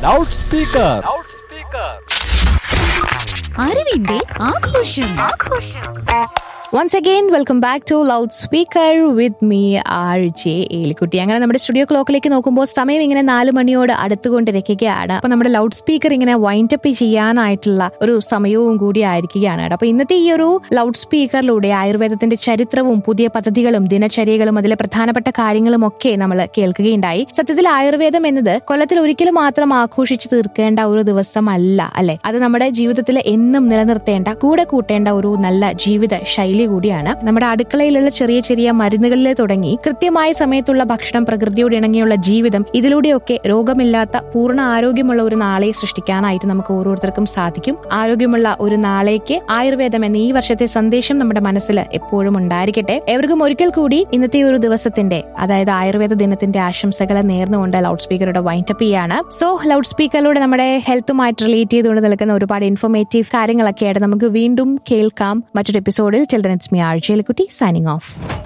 Loud speaker അറിവിന്റെ ആഘോഷം once again welcome back to loud speaker with me R J Elikutty അങ്ങനെ നമ്മുടെ studio ക്ലോക്കിലേക്ക് നോക്കുമ്പോൾ സമയം ഇങ്ങനെ നാല് മണിയോട് അടുത്തുകൊണ്ടിരിക്കുകയാണ് അപ്പൊ നമ്മുടെ ലൗഡ് സ്പീക്കർ ഇങ്ങനെ വൈൻഡ് അപ്പ് ചെയ്യാനായിട്ടുള്ള ഒരു സമയവും കൂടി ആയിരിക്കുകയാണ് കേട്ടോ. അപ്പൊ ഇന്നത്തെ ഈ ഒരു ലൗഡ് സ്പീക്കറിലൂടെ ആയുർവേദത്തിന്റെ ചരിത്രവും പുതിയ പദ്ധതികളും ദിനചര്യകളും അതിലെ പ്രധാനപ്പെട്ട കാര്യങ്ങളും ഒക്കെ നമ്മൾ കേൾക്കുകയുണ്ടായി സത്യത്തിൽ ആയുർവേദം എന്നത് കൊല്ലത്തിൽ ഒരിക്കലും മാത്രം ആഘോഷിച്ച് തീർക്കേണ്ട ഒരു ദിവസമല്ല അല്ലെ അത് നമ്മുടെ ജീവിതത്തിൽ എന്നും നിലനിർത്തേണ്ട കൂടെ കൂട്ടേണ്ട ഒരു നല്ല ജീവിത ശൈലി കൂടിയാണ് നമ്മുടെ അടുക്കളയിലുള്ള ചെറിയ ചെറിയ മരുന്നുകളിൽ തുടങ്ങി കൃത്യമായ സമയത്തുള്ള ഭക്ഷണം പ്രകൃതിയോട് ഇണങ്ങിയുള്ള ജീവിതം ഇതിലൂടെയൊക്കെ രോഗമില്ലാത്ത പൂർണ്ണ ആരോഗ്യമുള്ള ഒരു നാളെ സൃഷ്ടിക്കാനായിട്ട് നമുക്ക് ഓരോരുത്തർക്കും സാധിക്കും ആരോഗ്യമുള്ള ഒരു നാളേക്ക് ആയുർവേദം എന്ന ഈ വർഷത്തെ സന്ദേശം നമ്മുടെ മനസ്സിൽ എപ്പോഴും ഉണ്ടായിരിക്കട്ടെ എവർക്കും ഒരിക്കൽ കൂടി ഇന്നത്തെ ഒരു ദിവസത്തിന്റെ അതായത് ആയുർവേദ ദിനത്തിന്റെ ആശംസകൾ നേർന്നുകൊണ്ട് ലൗഡ് സ്പീക്കറുടെ വൈൻഡപ്പ് ചെയ്യാണ് സോ ലൗഡ് സ്പീക്കറിലൂടെ നമ്മുടെ ഹെൽത്തുമായിട്ട് റിലേറ്റ് ചെയ്തുകൊണ്ട് നിൽക്കുന്ന ഒരുപാട് ഇൻഫോർമേറ്റീവ് കാര്യങ്ങളൊക്കെ ആയിട്ട് നമുക്ക് വീണ്ടും കേൾക്കാം മറ്റൊരു എപ്പിസോഡിൽ ചിൽഡ്രൻസ് മി ആഴ്ചയിൽക്കുട്ടി സൈനിങ് ഓഫ്